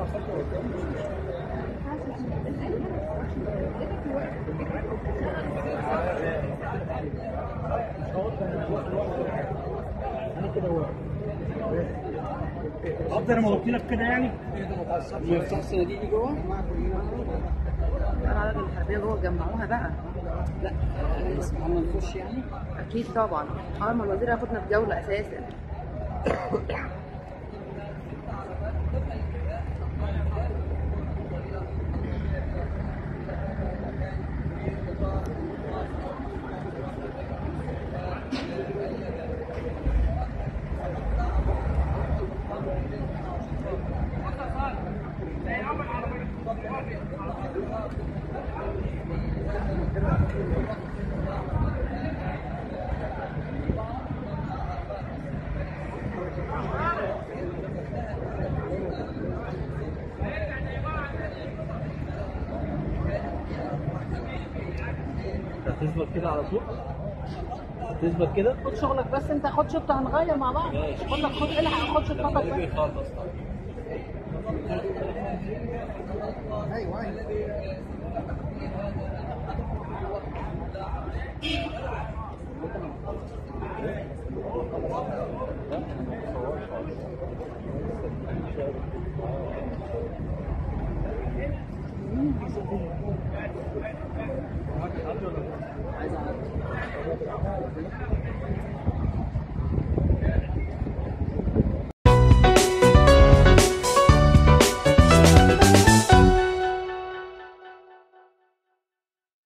افضل ما قلت لك كده يعني ما يفتح الصناديق دي جوه؟ العدد الحربيه جوه جمعوها بقى لا آه، اسمعنا نخش يعني اكيد طبعا اه ما الوزير هياخدنا في جوله اساسا هتثبت كده على طول هتثبت كده خد شغلك بس انت خد شوط هنغير مع بعض خد لك خد الحق خد شوطك بس بيخلص عايز اعرف